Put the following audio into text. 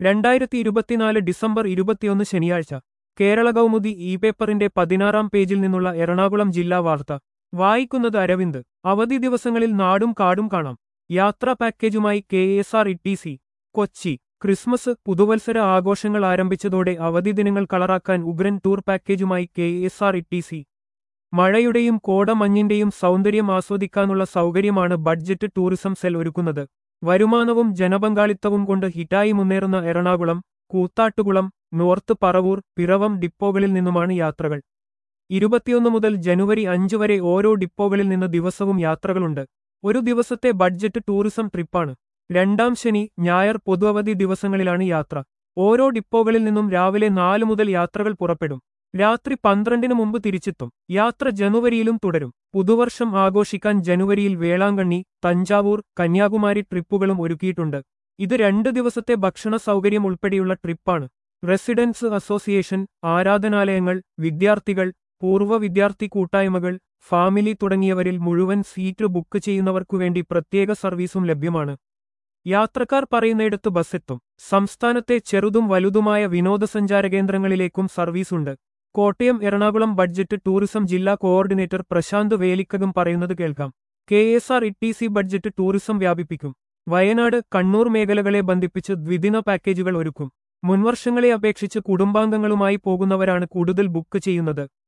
രണ്ടായിരത്തി ഇരുപത്തിനാല് ഡിസംബർ ഇരുപത്തിയൊന്ന് ശനിയാഴ്ച കേരള കൗമുദി ഇ പേപ്പറിന്റെ പതിനാറാം പേജിൽ നിന്നുള്ള എറണാകുളം ജില്ലാ വാർത്ത വായിക്കുന്നത് അരവിന്ദ് അവധി ദിവസങ്ങളിൽ നാടും കാടും കാണാം യാത്രാ പാക്കേജുമായി K S R E T C Kochi Christmas പുതുവത്സര ആഘോഷങ്ങൾ ആരംഭിച്ചതോടെ അവധി ദിനങ്ങൾ കളറാക്കാൻ ഉഗ്രൻ ടൂർ പാക്കേജുമായി K S R E T C മഴയുടെയും കോടമഞ്ഞിന്റെയും സൗന്ദര്യം ആസ്വദിക്കാനുള്ള സൗകര്യമാണ് ബഡ്ജറ്റ് ടൂറിസം സെൽ ഒരുക്കുന്നത് വരുമാനവും ജനപങ്കാളിത്തവും കൊണ്ട് ഹിറ്റായി മുന്നേറുന്ന എറണാകുളം കൂത്താട്ടുകുളം നോർത്ത് പറവൂർ പിറവം ഡിപ്പോകളിൽ നിന്നുമാണ് യാത്രകൾ ഇരുപത്തിയൊന്ന് മുതൽ ജനുവരി അഞ്ച് വരെ ഓരോ ഡിപ്പോകളിൽ നിന്ന് ദിവസവും യാത്രകളുണ്ട് ഒരു ദിവസത്തെ ബഡ്ജറ്റ് ടൂറിസം ട്രിപ്പാണ് രണ്ടാം ശനി ഞായർ പൊതു അവധി ദിവസങ്ങളിലാണ് യാത്ര ഓരോ ഡിപ്പോകളിൽ നിന്നും രാവിലെ നാല് മുതൽ യാത്രകൾ പുറപ്പെടും രാത്രി പന്ത്രണ്ടിന് മുമ്പ് തിരിച്ചെത്തും യാത്ര ജനുവരിയിലും തുടരും പുതുവർഷം ആഘോഷിക്കാൻ ജനുവരിയിൽ വേളാങ്കണ്ണി തഞ്ചാവൂർ കന്യാകുമാരി ട്രിപ്പുകളും ഒരുക്കിയിട്ടുണ്ട് ഇത് രണ്ട് ദിവസത്തെ ഭക്ഷണ സൗകര്യം ഉൾപ്പെടെയുള്ള ട്രിപ്പാണ് റെസിഡൻസ് അസോസിയേഷൻ ആരാധനാലയങ്ങൾ വിദ്യാർത്ഥികൾ പൂർവ്വ വിദ്യാർത്ഥി കൂട്ടായ്മകൾ ഫാമിലി തുടങ്ങിയവരിൽ മുഴുവൻ സീറ്റ് ബുക്ക് ചെയ്യുന്നവർക്കുവേണ്ടി പ്രത്യേക സർവീസും ലഭ്യമാണ് യാത്രക്കാർ പറയുന്നിടത്ത് ബസ്സെത്തും സംസ്ഥാനത്തെ ചെറുതും വലുതുമായ വിനോദസഞ്ചാര കേന്ദ്രങ്ങളിലേക്കും സർവീസുണ്ട് കോട്ടയം എറണാകുളം ബഡ്ജറ്റ് ടൂറിസം ജില്ലാ കോർഡിനേറ്റർ പ്രശാന്ത് വേലിക്കകം പറയുന്നത് കേൾക്കാം K S R E T C budget tourism വ്യാപിപ്പിക്കും വയനാട് കണ്ണൂർ മേഖലകളെ ബന്ധിപ്പിച്ച് ദ്വിദിന പാക്കേജുകൾ ഒരുക്കും മുൻവർഷങ്ങളെ അപേക്ഷിച്ച് കുടുംബാംഗങ്ങളുമായി പോകുന്നവരാണ് കൂടുതൽ ബുക്ക് ചെയ്യുന്നത്